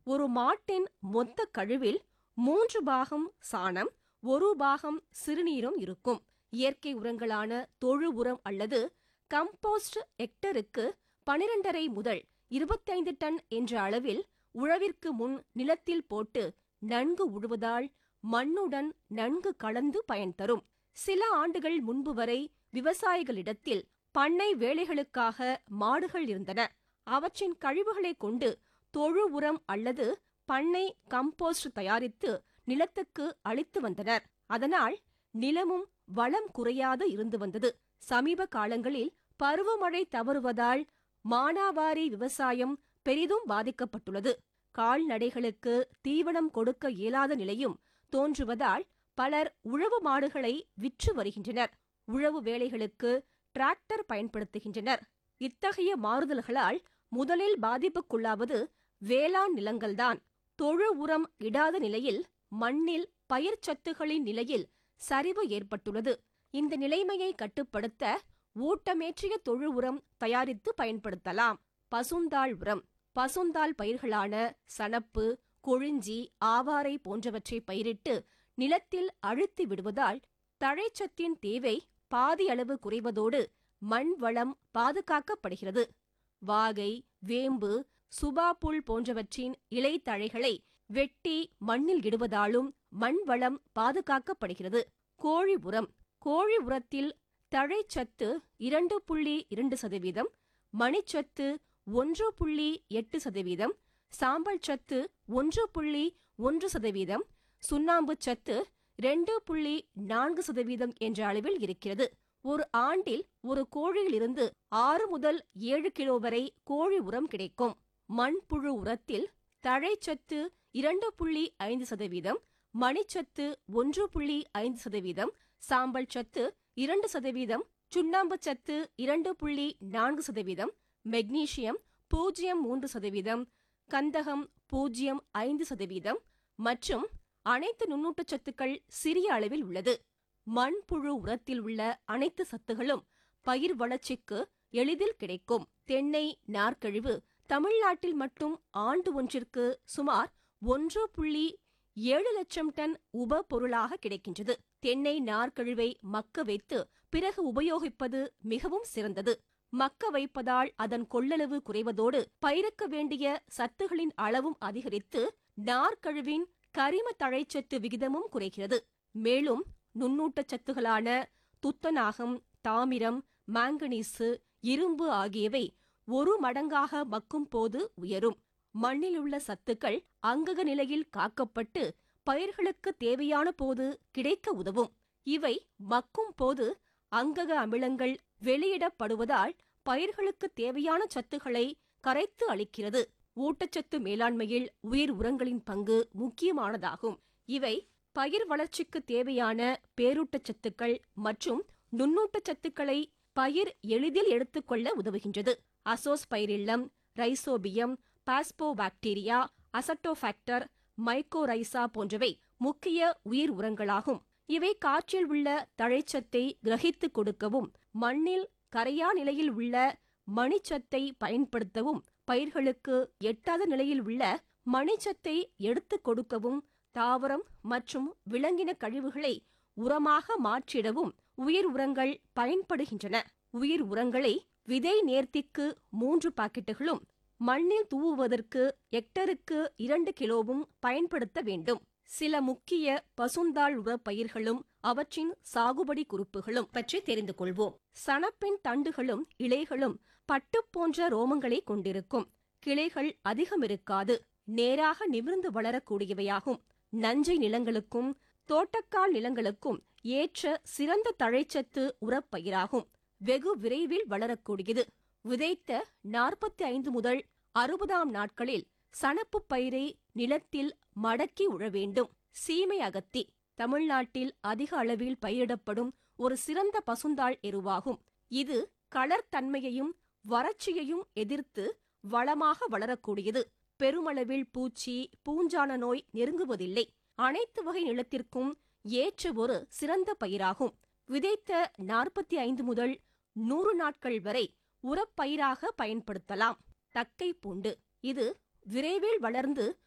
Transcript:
ஒரு மாட்டின் மொத்த கழிவில் மூன்று பாகம் சாணம் ஒரு பாகம் சிறுநீரும் இருக்கும் இயற்கை உரங்களான தொழு உரம் அல்லது கம்போஸ்ட் ஹெக்டருக்கு பனிரெண்டரை முதல் இருபத்தைந்து டன் என்ற அளவில் உழவிற்கு முன் நிலத்தில் போட்டு நன்கு உழுவதால் மண்ணுடன் நன்கு கலந்து பயன் தரும் சில ஆண்டுகள் முன்பு வரை விவசாயிகளிடத்தில் பண்ணை வேலைகளுக்காக மாடுகள் இருந்தன அவற்றின் கழிவுகளைக் கொண்டு தொழு உரம் அல்லது பண்ணை கம்போஸ்ட் தயாரித்து நிலத்துக்கு அளித்து வந்தனர் அதனால் நிலமும் வளம் குறையாது இருந்து வந்தது சமீப காலங்களில் பருவமழை தவறுவதால் மானாவாரி விவசாயம் பெரிதும் பாதிக்கப்பட்டுள்ளது கால்நடைகளுக்கு தீவனம் கொடுக்க இயலாத நிலையும் தோன்றுவதால் பலர் உழவு மாடுகளை விற்று வருகின்றனர் உழவு வேலைகளுக்கு டிராக்டர் பயன்படுத்துகின்றனர் இத்தகைய மாறுதல்களால் முதலில் பாதிப்புக்குள்ளாவது வேளாண் நிலங்கள்தான் தொழு உரம் இடாத நிலையில் மண்ணில் பயிர் சத்துகளின் நிலையில் சரிவு ஏற்பட்டுள்ளது இந்த நிலைமையை கட்டுப்படுத்த ஊட்டமேற்றிய தொழு உரம் தயாரித்து பயன்படுத்தலாம் பசுந்தாள் உரம் பசுந்தாள் பயிர்களான சணப்பு கொழிஞ்சி ஆவாரை போன்றவற்றை பயிரிட்டு நிலத்தில் அழுத்தி விடுவதால் தழைச்சத்தின் தேவை பாதி அளவு குறைவதோடு மண் வளம் பாதுகாக்கப்படுகிறது வாகை வேம்பு சுபா புல் போன்றவற்றின் இலைத்தழைகளை வெட்டி மண்ணில் இடுவதாலும் மண் வளம் பாதுகாக்கப்படுகிறது கோழி உரம் கோழி உரத்தில் தழைச்சத்து இரண்டு புள்ளி இரண்டு சதவீதம் மணிச்சத்து ஒன்று புள்ளி எட்டு சதவீதம் சாம்பல் சத்து ஒன்று புள்ளி ஒன்று சதவீதம் சுண்ணாம்பு சத்து ரெண்டு புள்ளி நான்கு சதவீதம் என்ற அளவில் இருக்கிறது ஒரு ஆண்டில் ஒரு கோழியிலிருந்து ஆறு முதல் ஏழு கிலோ வரை கோழி உரம் கிடைக்கும் மண்புழு உரத்தில் தழைச்சத்து இரண்டு புள்ளி ஐந்து சதவீதம் மணிச்சத்து ஒன்று புள்ளி ஐந்து சதவீதம் சாம்பல் சத்து இரண்டு சதவீதம் சுண்ணாம்பு சத்து இரண்டு புள்ளி நான்கு சதவீதம் மெக்னீசியம் பூஜ்ஜியம் மூன்று சதவீதம் கந்தகம் பூஜ்ஜியம் ஐந்து சதவீதம் மற்றும் அனைத்து நுண்ணூட்டச் சத்துக்கள் சிறிய அளவில் உள்ளது மண்புழு உரத்தில் உள்ள அனைத்து சத்துகளும் பயிர் வளர்ச்சிக்கு எளிதில் கிடைக்கும் தென்னை நார்க்கழிவு தமிழ்நாட்டில் மட்டும் ஆண்டு ஒன்றிற்கு சுமார் ஒன்று புள்ளி ஏழு லட்சம் டன் உப பொருளாக கிடைக்கின்றது தென்னை நார்க்கழிவை மக்க வைத்து பிறகு உபயோகிப்பது மிகவும் சிறந்தது மக்க வைப்பதால் அதன் கொள்ளளவு குறைவதோடு பயிருக்கு வேண்டிய சத்துகளின் அளவும் அதிகரித்து நார்க்கழிவின் கரிம தழைச்சத்து விகிதமும் குறைகிறது மேலும் நுண்ணூட்டச் சத்துகளான துத்தநாகம் தாமிரம் மாங்கனீசு இரும்பு ஆகியவை ஒரு மடங்காக மக்கும் போது உயரும் மண்ணிலுள்ள சத்துக்கள் அங்கக நிலையில் காக்கப்பட்டு பயிர்களுக்கு தேவையான போது கிடைக்க உதவும் இவை மக்கும் போது அங்கக அமிலங்கள் வெளியிடப்படுவதால் பயிர்களுக்கு தேவையான சத்துக்களை கரைத்து அளிக்கிறது ஊட்டச்சத்து மேலாண்மையில் உயிர் உரங்களின் பங்கு முக்கியமானதாகும் இவை பயிர் வளர்ச்சிக்கு தேவையான பேரூட்டச்சத்துக்கள் மற்றும் நுண்ணூட்டச்சத்துக்களை பயிர் எளிதில் எடுத்துக்கொள்ள உதவுகின்றது azospirillum rhizobium phosphobacteria azotobacter mycorrhiza போன்றவை முக்கிய உயிர் உரங்களாகும் இவை காற்றில் உள்ள தழைச்சத்தை கிரகித்துக் கொடுக்கவும் மண்ணில் கரையா நிலையில் உள்ள மணிச்சத்தை பயன்படுத்தவும் பயிர்களுக்கு எட்டாத நிலையில் உள்ள மணிச்சத்தை எடுத்துக் கொடுக்கவும் தாவரம் மற்றும் விலங்கின கழிவுகளை உரமாக மாற்றிடவும் உயிர் உரங்கள் பயன்படுகின்றன உயிர் உரங்களை விதை நேர்த்திக்கு மூன்று பாக்கெட்டுகளும் மண்ணில் தூவுவதற்கு ஹெக்டருக்கு இரண்டு கிலோவும் பயன்படுத்த வேண்டும் சில முக்கிய பசுந்தாள் உர பயிர்களும் அவற்றின் சாகுபடி குறிப்புகளும் பற்றி தெரிந்து கொள்வோம் சணப்பின் தண்டுகளும் இலைகளும் பட்டு போன்ற ரோமங்களை கொண்டிருக்கும் கிளைகள் அதிகம் இருக்காது நேராக நிமிர்ந்து வளரக்கூடியவையாகும் நஞ்சை நிலங்களுக்கும் தோட்டக்கால் நிலங்களுக்கும் ஏற்ற சிறந்த தழைச்சத்து உரப்பயிராகும் வெகு விரைவில் வளரக்கூடியது விதைத்த நாற்பத்தி ஐந்து முதல் அறுபதாம் நாட்களில் சணப்பு பயிரை நிலத்தில் மடக்கி உழ வேண்டும் சீமை அகத்தி தமிழ்நாட்டில் அதிக அளவில் பயிரிடப்படும் ஒரு சிறந்த பசுந்தாள் எருவாகும் இது களர் தன்மையையும் வறட்சியையும் எதிர்த்து வளமாக வளரக்கூடியது பெருமளவில் பூச்சி பூஞ்சான நோய் நெருங்குவதில்லை அனைத்து வகை நிலத்திற்கும் ஏற்ற ஒரு சிறந்த பயிராகும் விதைத்த நாற்பத்தி ஐந்து முதல் நூறு நாட்கள் வரை உரப்பயிராக பயன்படுத்தலாம் தக்கை பூண்டு இது விரைவில் வளர்ந்து